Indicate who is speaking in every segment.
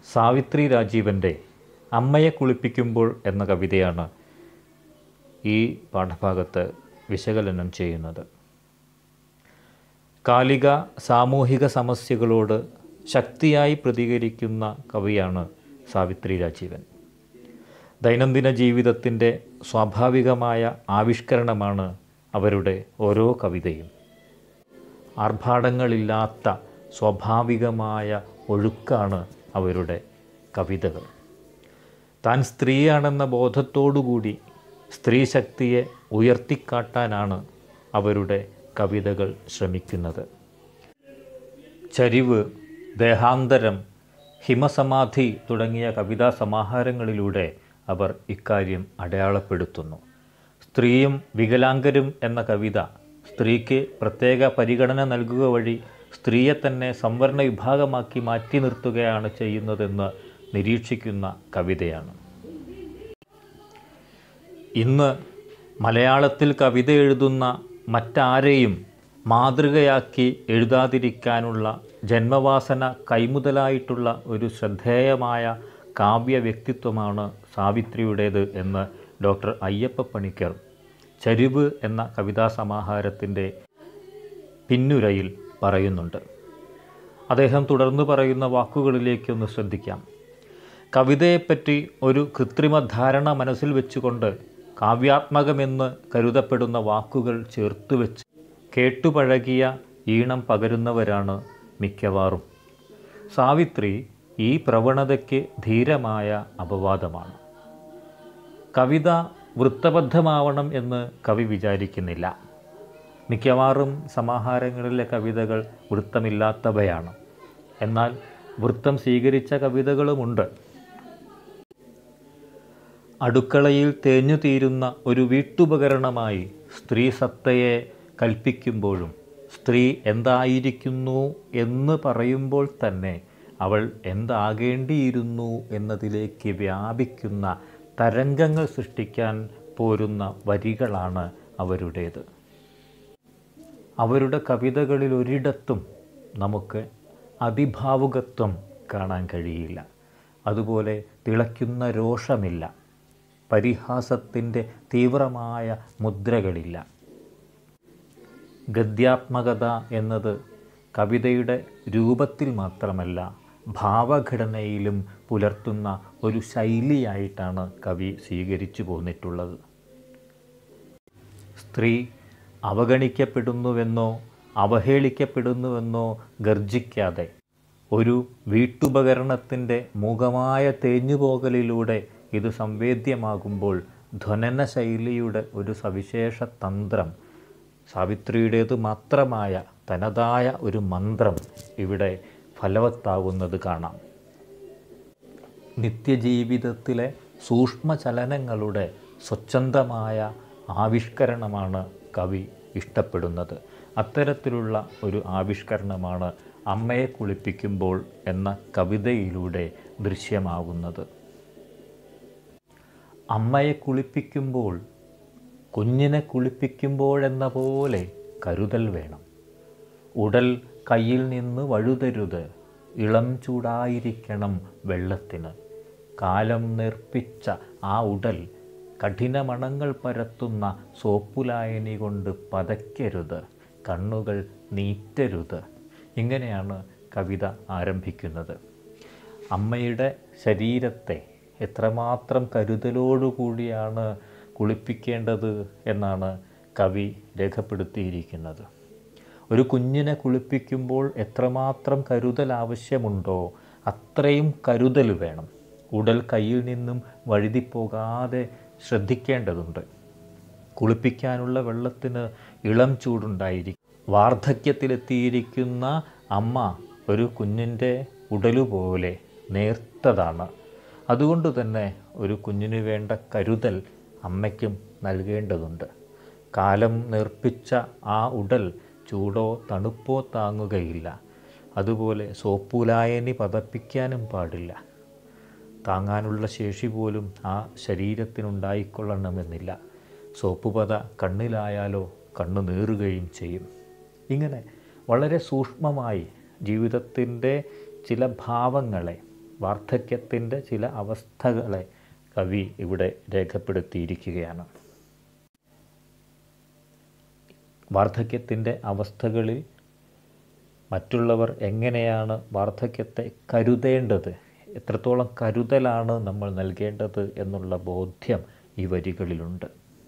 Speaker 1: സാവിത്രി രാജീവൻ്റെ അമ്മയെ കുളിപ്പിക്കുമ്പോൾ എന്ന കവിതയാണ് ഈ പാഠഭാഗത്ത് വിശകലനം ചെയ്യുന്നത് കാലിക സാമൂഹിക സമസ്യകളോട് ശക്തിയായി പ്രതികരിക്കുന്ന കവിയാണ് സാവിത്രി രാജീവൻ ദൈനംദിന ജീവിതത്തിൻ്റെ സ്വാഭാവികമായ ആവിഷ്കരണമാണ് അവരുടെ ഓരോ കവിതയും ആർഭാടങ്ങളില്ലാത്ത സ്വാഭാവികമായ ഒഴുക്കാണ് അവരുടെ കവിതകൾ താൻ സ്ത്രീയാണെന്ന ബോധത്തോടുകൂടി സ്ത്രീശക്തിയെ ഉയർത്തിക്കാട്ടാനാണ് അവരുടെ കവിതകൾ ശ്രമിക്കുന്നത് ചരിവ് ദേഹാന്തരം ഹിമസമാധി തുടങ്ങിയ കവിതാ സമാഹാരങ്ങളിലൂടെ അവർ ഇക്കാര്യം അടയാളപ്പെടുത്തുന്നു സ്ത്രീയും വികലാംഗരും എന്ന കവിത സ്ത്രീക്ക് പ്രത്യേക പരിഗണന നൽകുക വഴി സ്ത്രീയെ തന്നെ സംവരണ വിഭാഗമാക്കി മാറ്റി നിർത്തുകയാണ് ചെയ്യുന്നതെന്ന് നിരീക്ഷിക്കുന്ന കവിതയാണ് ഇന്ന് മലയാളത്തിൽ കവിത എഴുതുന്ന മറ്റാരെയും മാതൃകയാക്കി എഴുതാതിരിക്കാനുള്ള ജന്മവാസന കൈമുതലായിട്ടുള്ള ഒരു ശ്രദ്ധേയമായ കാവ്യ വ്യക്തിത്വമാണ് സാവിത്രിയുടേത് എന്ന് ഡോക്ടർ അയ്യപ്പ പണിക്കർ ചരിവ് എന്ന കവിതാ സമാഹാരത്തിൻ്റെ പിന്നുരയിൽ പറയുന്നുണ്ട് അദ്ദേഹം തുടർന്ന് പറയുന്ന വാക്കുകളിലേക്കൊന്ന് ശ്രദ്ധിക്കാം കവിതയെപ്പറ്റി ഒരു കൃത്രിമ ധാരണ മനസ്സിൽ വെച്ചുകൊണ്ട് കാവ്യാത്മകമെന്ന് കരുതപ്പെടുന്ന വാക്കുകൾ ചേർത്ത് വെച്ച് കേട്ടുപഴകിയ ഈണം പകരുന്നവരാണ് മിക്കവാറും സാവിത്രി ഈ പ്രവണതയ്ക്ക് ധീരമായ അപവാദമാണ് കവിത വൃത്തബദ്ധമാവണം എന്ന് കവി വിചാരിക്കുന്നില്ല മിക്കവാറും സമാഹാരങ്ങളിലെ കവിതകൾ വൃത്തമില്ലാത്തവയാണ് എന്നാൽ വൃത്തം സ്വീകരിച്ച കവിതകളുമുണ്ട് അടുക്കളയിൽ തേഞ്ഞു തീരുന്ന ഒരു വീട്ടുപകരണമായി സ്ത്രീ സത്തയെ കൽപ്പിക്കുമ്പോഴും സ്ത്രീ എന്തായിരിക്കുന്നു എന്ന് പറയുമ്പോൾ തന്നെ അവൾ എന്താകേണ്ടിയിരുന്നു എന്നതിലേക്ക് വ്യാപിക്കുന്ന തരംഗങ്ങൾ സൃഷ്ടിക്കാൻ പോരുന്ന വരികളാണ് അവരുടേത് അവരുടെ കവിതകളിൽ ഒരിടത്തും നമുക്ക് അതിഭാവുകത്വം കാണാൻ കഴിയില്ല അതുപോലെ തിളയ്ക്കുന്ന രോഷമില്ല പരിഹാസത്തിൻ്റെ തീവ്രമായ മുദ്രകളില്ല ഗദ്യാത്മകത എന്നത് കവിതയുടെ രൂപത്തിൽ മാത്രമല്ല ഭാവഘടനയിലും പുലർത്തുന്ന ഒരു ശൈലിയായിട്ടാണ് കവി സ്വീകരിച്ചു പോന്നിട്ടുള്ളത് സ്ത്രീ അവഗണിക്കപ്പെടുന്നുവെന്നോ അവഹേളിക്കപ്പെടുന്നുവെന്നോ ഗർജിക്കാതെ ഒരു വീട്ടുപകരണത്തിൻ്റെ മൂകമായ തേഞ്ഞുപോകലിലൂടെ ഇത് സംവേദ്യമാകുമ്പോൾ ധ്വനന ശൈലിയുടെ ഒരു സവിശേഷ തന്ത്രം സാവിത്രിയുടേത് മാത്രമായ തനതായ ഒരു മന്ത്രം ഇവിടെ ഫലവത്താകുന്നത് കാണാം നിത്യജീവിതത്തിലെ സൂക്ഷ്മചലനങ്ങളുടെ സ്വച്ഛന്തമായ ആവിഷ്കരണമാണ് കവി ഇഷ്ടപ്പെടുന്നത് അത്തരത്തിലുള്ള ഒരു ആവിഷ്കരണമാണ് അമ്മയെ കുളിപ്പിക്കുമ്പോൾ എന്ന കവിതയിലൂടെ ദൃശ്യമാകുന്നത് അമ്മയെ കുളിപ്പിക്കുമ്പോൾ കുഞ്ഞിനെ കുളിപ്പിക്കുമ്പോഴെന്ന പോലെ കരുതൽ വേണം ഉടൽ കയ്യിൽ നിന്ന് വഴുതരുത് ഇളം ചൂടായിരിക്കണം വെള്ളത്തിന് കാലം നേർപ്പിച്ച ആ ഉടൽ കഠിനമണങ്ങൾ പരത്തുന്ന സോപ്പുലായനി കൊണ്ട് പതയ്ക്കരുത് കണ്ണുകൾ നീറ്റരുത് ഇങ്ങനെയാണ് കവിത ആരംഭിക്കുന്നത് അമ്മയുടെ ശരീരത്തെ എത്രമാത്രം കരുതലോടുകൂടിയാണ് കുളിപ്പിക്കേണ്ടത് എന്നാണ് കവി രേഖപ്പെടുത്തിയിരിക്കുന്നത് ഒരു കുഞ്ഞിനെ കുളിപ്പിക്കുമ്പോൾ എത്രമാത്രം കരുതൽ ആവശ്യമുണ്ടോ അത്രയും കരുതൽ വേണം ഉടൽ കയ്യിൽ നിന്നും വഴുതിപ്പോകാതെ ശ്രദ്ധിക്കേണ്ടതുണ്ട് കുളിപ്പിക്കാനുള്ള വെള്ളത്തിന് ഇളം ചൂടുണ്ടായിരിക്കും വാർദ്ധക്യത്തിലെത്തിയിരിക്കുന്ന അമ്മ ഒരു കുഞ്ഞിൻ്റെ ഉടലുപോലെ നേർത്തതാണ് അതുകൊണ്ട് തന്നെ ഒരു കുഞ്ഞിന് വേണ്ട കരുതൽ അമ്മയ്ക്കും നൽകേണ്ടതുണ്ട് കാലം നേർപ്പിച്ച ആ ഉടൽ ചൂടോ തണുപ്പോ താങ്ങുകയില്ല അതുപോലെ സോപ്പുലായനി പതപ്പിക്കാനും പാടില്ല താങ്ങാനുള്ള ശേഷി പോലും ആ ശരീരത്തിനുണ്ടായിക്കൊള്ളണമെന്നില്ല സോപ്പ് പത കണ്ണിലായാലോ കണ്ണു നീറുകയും ചെയ്യും ഇങ്ങനെ വളരെ സൂക്ഷ്മമായി ജീവിതത്തിൻ്റെ ചില ഭാവങ്ങളെ വാർദ്ധക്യത്തിൻ്റെ ചില അവസ്ഥകളെ കവി ഇവിടെ രേഖപ്പെടുത്തിയിരിക്കുകയാണ് വാർദ്ധക്യത്തിൻ്റെ അവസ്ഥകളിൽ മറ്റുള്ളവർ എങ്ങനെയാണ് വാർദ്ധക്യത്തെ കരുതേണ്ടത് എത്രത്തോളം കരുതലാണ് നമ്മൾ നൽകേണ്ടത് എന്നുള്ള ബോധ്യം ഈ വരികളിലുണ്ട്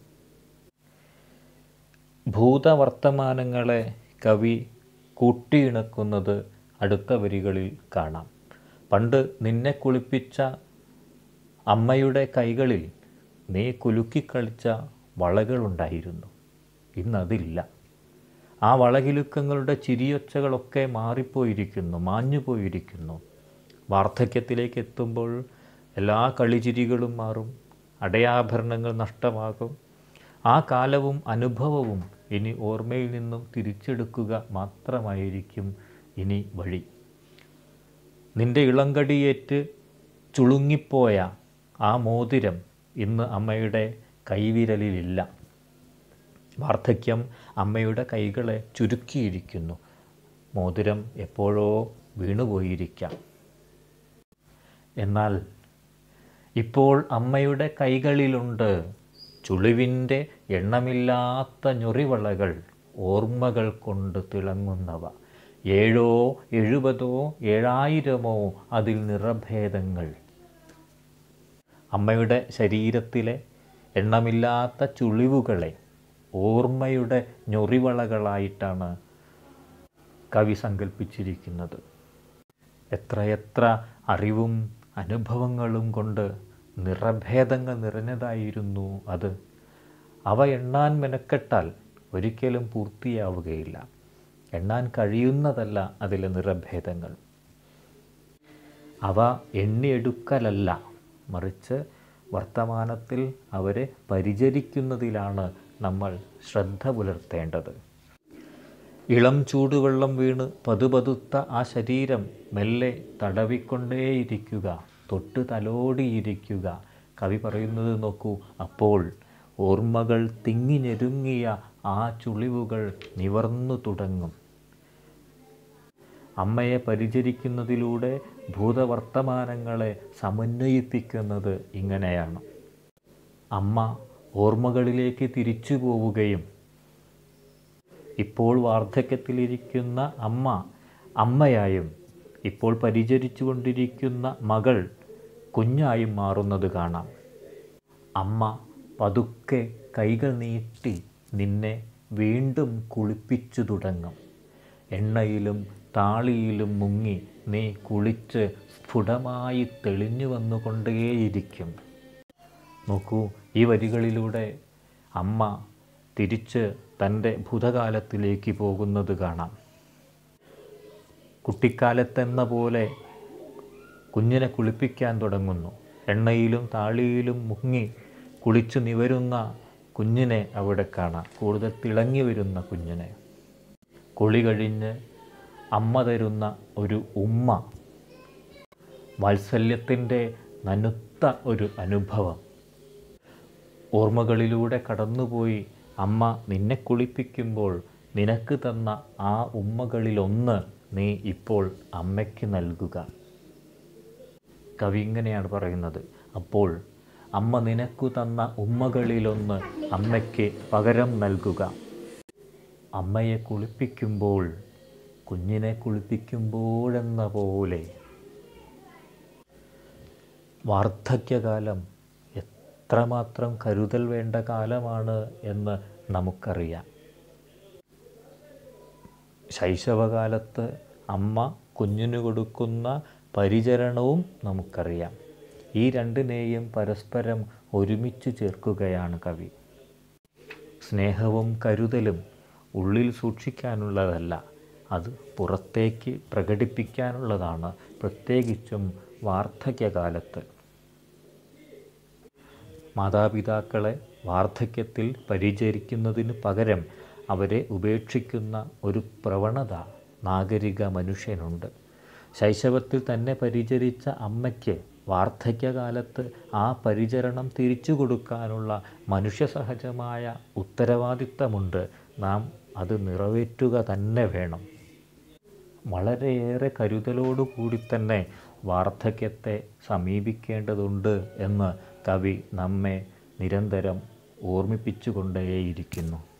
Speaker 1: ഭൂതവർത്തമാനങ്ങളെ കവി കൂട്ടിയിണക്കുന്നത് അടുത്ത വരികളിൽ കാണാം പണ്ട് നിന്നെ കുളിപ്പിച്ച അമ്മയുടെ കൈകളിൽ നീ കുലുക്കിക്കളിച്ച വളകളുണ്ടായിരുന്നു ഇന്നതില്ല ആ വളകിലുക്കങ്ങളുടെ ചിരിയൊച്ചകളൊക്കെ മാറിപ്പോയിരിക്കുന്നു മാഞ്ഞുപോയിരിക്കുന്നു വാർദ്ധക്യത്തിലേക്ക് എത്തുമ്പോൾ എല്ലാ കളിചിരികളും മാറും അടയാഭരണങ്ങൾ നഷ്ടമാകും ആ കാലവും അനുഭവവും ഇനി ഓർമ്മയിൽ നിന്നും തിരിച്ചെടുക്കുക മാത്രമായിരിക്കും ഇനി വഴി നിന്റെ ഇളങ്കടിയേറ്റ് ചുളുങ്ങിപ്പോയ ആ മോതിരം ഇന്ന് അമ്മയുടെ കൈവിരലിലില്ല വാർദ്ധക്യം അമ്മയുടെ കൈകളെ ചുരുക്കിയിരിക്കുന്നു മോതിരം എപ്പോഴോ വീണുപോയിരിക്കാം എന്നാൽ ഇപ്പോൾ അമ്മയുടെ കൈകളിലുണ്ട് ചുളിവിൻ്റെ എണ്ണമില്ലാത്ത ഞൊറിവളകൾ ഓർമ്മകൾ കൊണ്ട് തിളങ്ങുന്നവ ഏഴോ എഴുപതോ ഏഴായിരമോ അതിൽ നിറഭേദങ്ങൾ അമ്മയുടെ ശരീരത്തിലെ എണ്ണമില്ലാത്ത ചുളിവുകളെ ഓർമ്മയുടെ ഞൊറിവളകളായിട്ടാണ് കവി സങ്കല്പിച്ചിരിക്കുന്നത് എത്രയെത്ര അറിവും അനുഭവങ്ങളും കൊണ്ട് നിറഭേദങ്ങൾ നിറഞ്ഞതായിരുന്നു അത് അവ എണ്ണാൻ മെനക്കെട്ടാൽ ഒരിക്കലും പൂർത്തിയാവുകയില്ല എണ്ണാൻ കഴിയുന്നതല്ല അതിലെ നിറഭേദങ്ങൾ അവ എണ്ണിയെടുക്കലല്ല മറിച്ച് വർത്തമാനത്തിൽ അവരെ പരിചരിക്കുന്നതിലാണ് നമ്മൾ ശ്രദ്ധ പുലർത്തേണ്ടത് ഇളം ചൂടുവെള്ളം വീണ് പതുപതുത്ത ആ ശരീരം മെല്ലെ തടവിക്കൊണ്ടേയിരിക്കുക തൊട്ട് തലോടിയിരിക്കുക കവി പറയുന്നത് നോക്കൂ അപ്പോൾ ഓർമ്മകൾ തിങ്ങി ഞെരുങ്ങിയ ആ ചുളിവുകൾ നിവർന്നു തുടങ്ങും അമ്മയെ പരിചരിക്കുന്നതിലൂടെ ഭൂതവർത്തമാനങ്ങളെ സമന്വയിപ്പിക്കുന്നത് ഇങ്ങനെയാണ് അമ്മ ഓർമ്മകളിലേക്ക് തിരിച്ചു പോവുകയും ഇപ്പോൾ വാർദ്ധക്യത്തിലിരിക്കുന്ന അമ്മ അമ്മയായും ഇപ്പോൾ പരിചരിച്ചു കൊണ്ടിരിക്കുന്ന മകൾ കുഞ്ഞായും മാറുന്നത് കാണാം അമ്മ പതുക്കെ കൈകൾ നീട്ടി നിന്നെ വീണ്ടും കുളിപ്പിച്ചു തുടങ്ങും എണ്ണയിലും താളിയിലും മുങ്ങി നീ കുളിച്ച് സ്ഫുടമായി തെളിഞ്ഞു വന്നുകൊണ്ടേയിരിക്കും നോക്കൂ ഈ വരികളിലൂടെ അമ്മ തിരിച്ച് തൻ്റെ ഭൂതകാലത്തിലേക്ക് പോകുന്നത് കാണാം കുട്ടിക്കാലത്തെന്ന പോലെ കുഞ്ഞിനെ കുളിപ്പിക്കാൻ തുടങ്ങുന്നു എണ്ണയിലും താളിയിലും മുങ്ങി കുളിച്ചു നിവരുന്ന കുഞ്ഞിനെ അവിടെ കാണാം കൂടുതൽ തിളങ്ങി വരുന്ന കുഞ്ഞിനെ കുളി കഴിഞ്ഞ് അമ്മ തരുന്ന ഒരു ഉമ്മ വാത്സല്യത്തിൻ്റെ നനുത്ത ഒരു അനുഭവം ഓർമ്മകളിലൂടെ കടന്നുപോയി അമ്മ നിന്നെ കുളിപ്പിക്കുമ്പോൾ നിനക്ക് തന്ന ആ ഉമ്മകളിലൊന്ന് നീ ഇപ്പോൾ അമ്മയ്ക്ക് നൽകുക കവി ഇങ്ങനെയാണ് പറയുന്നത് അപ്പോൾ അമ്മ നിനക്കു തന്ന ഉമ്മകളിലൊന്ന് അമ്മയ്ക്ക് പകരം നൽകുക അമ്മയെ കുളിപ്പിക്കുമ്പോൾ കുഞ്ഞിനെ കുളിപ്പിക്കുമ്പോഴെന്ന പോലെ വാർദ്ധക്യകാലം എത്രമാത്രം കരുതൽ വേണ്ട കാലമാണ് എന്ന് നമുക്കറിയാം ശൈശവകാലത്ത് അമ്മ കുഞ്ഞിന് കൊടുക്കുന്ന പരിചരണവും നമുക്കറിയാം ഈ രണ്ടിനെയും പരസ്പരം ഒരുമിച്ച് ചേർക്കുകയാണ് കവി സ്നേഹവും കരുതലും ഉള്ളിൽ സൂക്ഷിക്കാനുള്ളതല്ല അത് പുറത്തേക്ക് പ്രകടിപ്പിക്കാനുള്ളതാണ് പ്രത്യേകിച്ചും വാർദ്ധക്യകാലത്ത് മാതാപിതാക്കളെ വാർദ്ധക്യത്തിൽ പരിചരിക്കുന്നതിന് പകരം അവരെ ഉപേക്ഷിക്കുന്ന ഒരു പ്രവണത നാഗരിക മനുഷ്യനുണ്ട് ശൈശവത്തിൽ തന്നെ പരിചരിച്ച അമ്മയ്ക്ക് വാർദ്ധക്യകാലത്ത് ആ പരിചരണം തിരിച്ചു കൊടുക്കാനുള്ള മനുഷ്യസഹജമായ ഉത്തരവാദിത്തമുണ്ട് നാം അത് നിറവേറ്റുക തന്നെ വേണം വളരെയേറെ കരുതലോടുകൂടി തന്നെ വാർദ്ധക്യത്തെ സമീപിക്കേണ്ടതുണ്ട് എന്ന് കവി നമ്മെ നിരന്തരം ഓർമ്മിപ്പിച്ചുകൊണ്ടേയിരിക്കുന്നു